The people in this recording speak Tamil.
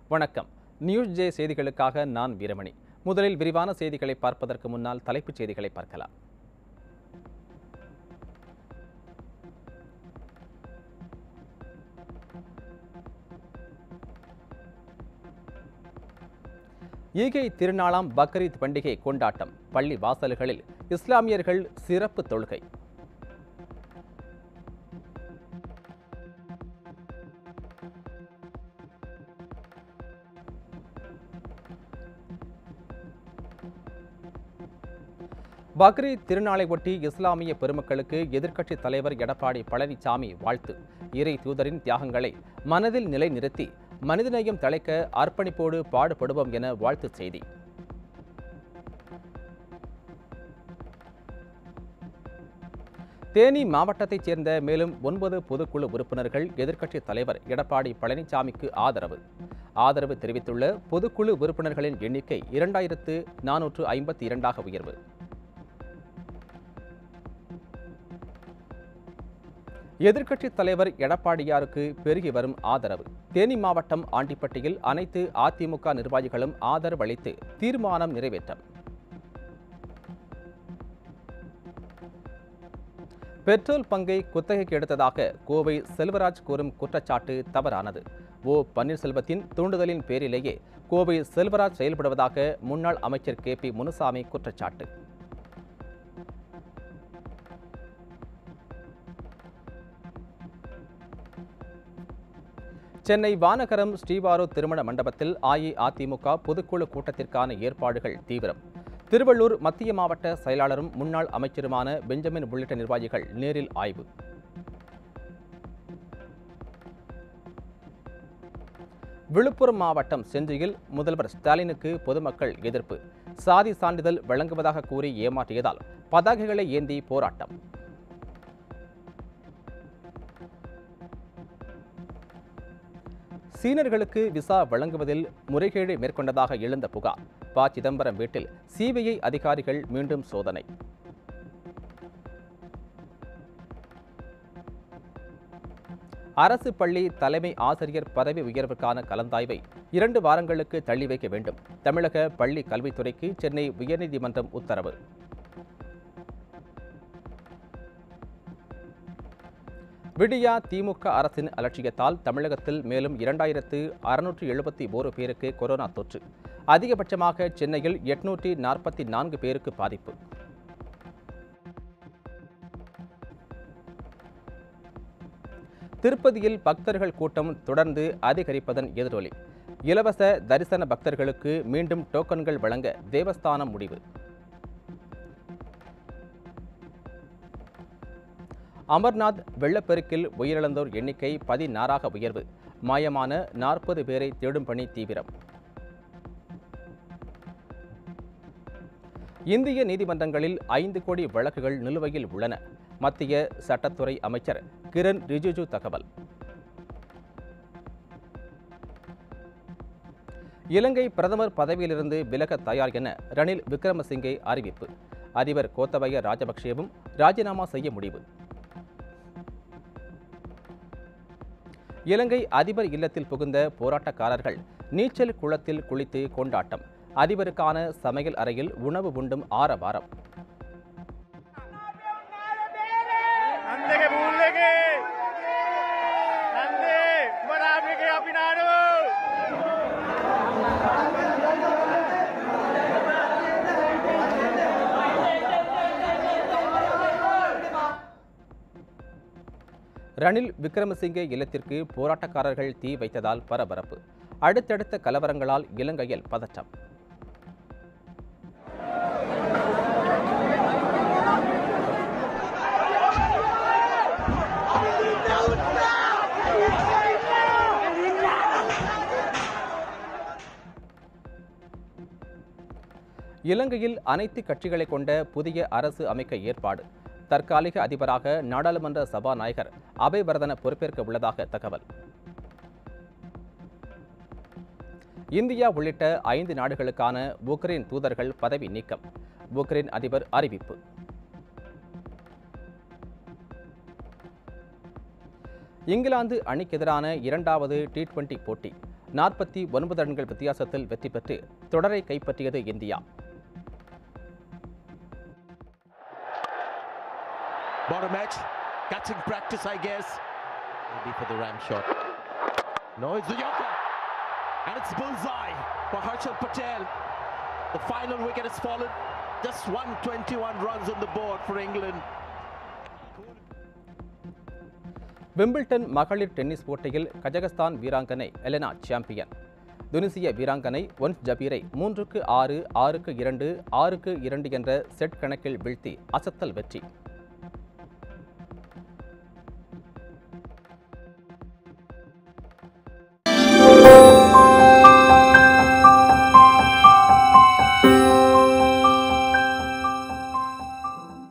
வணக்கம் நியூஸ் ஜே செய்திகளுக்காக நான் வீரமணி முதலில் விரிவான செய்திகளை பார்ப்பதற்கு முன்னால் தலைப்புச் செய்திகளை பார்க்கலாம் ஈகை திருநாளாம் பக்ரீத் பண்டிகை கொண்டாட்டம் பள்ளி வாசல்களில் இஸ்லாமியர்கள் சிறப்பு தொழுகை பக்ரீத் திருநாளை ஒட்டி இஸ்லாமிய பெருமக்களுக்கு எதிர்க்கட்சித் தலைவர் எடப்பாடி பழனிசாமி வாழ்த்து இறை தூதரின் தியாகங்களை மனதில் நிலைநிறுத்தி மனிதநேயம் தழைக்க அர்ப்பணிப்போடு பாடுபடுவோம் என வாழ்த்துச் செய்தி தேனி மாவட்டத்தைச் சேர்ந்த மேலும் ஒன்பது பொதுக்குழு உறுப்பினர்கள் எதிர்க்கட்சித் தலைவர் எடப்பாடி பழனிசாமிக்கு ஆதரவு ஆதரவு தெரிவித்துள்ள பொதுக்குழு உறுப்பினர்களின் எண்ணிக்கை இரண்டாயிரத்து நானூற்று ஐம்பத்தி இரண்டாக உயர்வு எதிர்க்கட்சித் தலைவர் எடப்பாடியாருக்கு பெருகி வரும் ஆதரவு தேனி மாவட்டம் ஆண்டிப்பட்டியில் அனைத்து அதிமுக நிர்வாகிகளும் ஆதரவு அளித்து தீர்மானம் நிறைவேற்றம் பெட்ரோல் பங்கை குத்தகைக்கு எடுத்ததாக கோவை செல்வராஜ் கூறும் குற்றச்சாட்டு தவறானது ஓ பன்னீர்செல்வத்தின் தூண்டுதலின் பேரிலேயே கோவை செல்வராஜ் செயல்படுவதாக முன்னாள் அமைச்சர் கே பி முனுசாமி குற்றச்சாட்டு சென்னை வானகரம் ஸ்ரீவாரூர் திருமண மண்டபத்தில் அஇஅதிமுக பொதுக்குழு கூட்டத்திற்கான ஏற்பாடுகள் தீவிரம் திருவள்ளூர் மத்திய மாவட்ட செயலாளரும் முன்னாள் அமைச்சருமான பெஞ்சமின் உள்ளிட்ட நிர்வாகிகள் நேரில் ஆய்வு விழுப்புரம் மாவட்டம் செஞ்சியில் முதல்வர் ஸ்டாலினுக்கு பொதுமக்கள் எதிர்ப்பு சாதி சான்றிதழ் வழங்குவதாக கூறி ஏமாற்றியதால் பதாகைகளை ஏந்தி போராட்டம் சீனர்களுக்கு விசா வழங்குவதில் முறைகேடு மேற்கொண்டதாக எழுந்த புகார் ப சிதம்பரம் வீட்டில் சிபிஐ அதிகாரிகள் மீண்டும் சோதனை அரசு பள்ளி தலைமை ஆசிரியர் பதவி உயர்வுக்கான கலந்தாய்வை இரண்டு வாரங்களுக்கு தள்ளி வைக்க வேண்டும் தமிழக பள்ளி கல்வித்துறைக்கு சென்னை உயர்நீதிமன்றம் உத்தரவு விடியா திமுக அரசின் அலட்சியத்தால் தமிழகத்தில் மேலும் இரண்டாயிரத்து அறுநூற்று எழுபத்தி ஓரு பேருக்கு கொரோனா தொற்று அதிகபட்சமாக சென்னையில் எட்நூற்றி நாற்பத்தி நான்கு பேருக்கு பாதிப்பு திருப்பதியில் பக்தர்கள் கூட்டம் தொடர்ந்து அதிகரிப்பதன் எதிரொலி இலவச தரிசன பக்தர்களுக்கு மீண்டும் டோக்கன்கள் வழங்க தேவஸ்தானம் முடிவு அமர்நாத் வெள்ளப்பெருக்கில் உயிரிழந்தோர் எண்ணிக்கை பதினாறாக உயர்வு மாயமான நாற்பது பேரை தேடும் பணி தீவிரம் இந்திய நீதிமன்றங்களில் ஐந்து கோடி வழக்குகள் நிலுவையில் உள்ளன மத்திய சட்டத்துறை அமைச்சர் கிரண் ரிஜிஜு தகவல் இலங்கை பிரதமர் பதவியிலிருந்து விலக தயார் என ரணில் விக்ரமசிங்கே அறிவிப்பு அதிபர் கோத்தபய ராஜபக்சேவும் ராஜினாமா செய்ய முடிவு இலங்கை அதிபர் இல்லத்தில் புகுந்த போராட்டக்காரர்கள் நீச்சல் குளத்தில் குளித்து கொண்டாட்டம் அதிபருக்கான சமையல் அறையில் உணவு உண்டும் ஆரவாரம் නන්දගේ මුල්ලගේ නන්දේ මරාමික අපි නාඩු ரணில் விக்ரமசிங்கே இல்லத்திற்கு போராட்டக்காரர்கள் தீ வைத்ததால் பரபரப்பு அடுத்தடுத்த கலவரங்களால் இலங்கையில் பதற்றம் இலங்கையில் அனைத்து கட்சிகளை கொண்ட புதிய அரசு அமைக்க ஏற்பாடு தற்காலிக அதிபராக நாடாளுமன்ற சபாநாயகர் அபய்வர்தன பொறுப்பேற்க உள்ளதாக தகவல் இந்தியா உள்ளிட்ட ஐந்து நாடுகளுக்கான உக்ரைன் தூதர்கள் பதவி நீக்கம் உக்ரைன் அதிபர் அறிவிப்பு இங்கிலாந்து அணிக்கு எதிரான இரண்டாவது டி டுவெண்டி போட்டி நாற்பத்தி ஒன்பது ரன்கள் வித்தியாசத்தில் வெற்றி பெற்று தொடரை கைப்பற்றியது India Bottom edge, catching practice, I guess. Maybe for the ram shot. No, it's the Yorker. And it's bullseye for Harshal Patel. The final wicket has fallen. Just 121 runs on the board for England. Wimbledon மகளிர் டென்னிஸ் போட்டியில் கஜகஸ்தான் வீராங்கனை எலெனா சாம்பியன் துனிசிய வீராங்கனை ஒன்ஸ் ஜபீரை மூன்றுக்கு ஆறு ஆறுக்கு இரண்டு ஆறுக்கு இரண்டு என்ற செட் கணக்கில் வீழ்த்தி அசத்தல் வெற்றி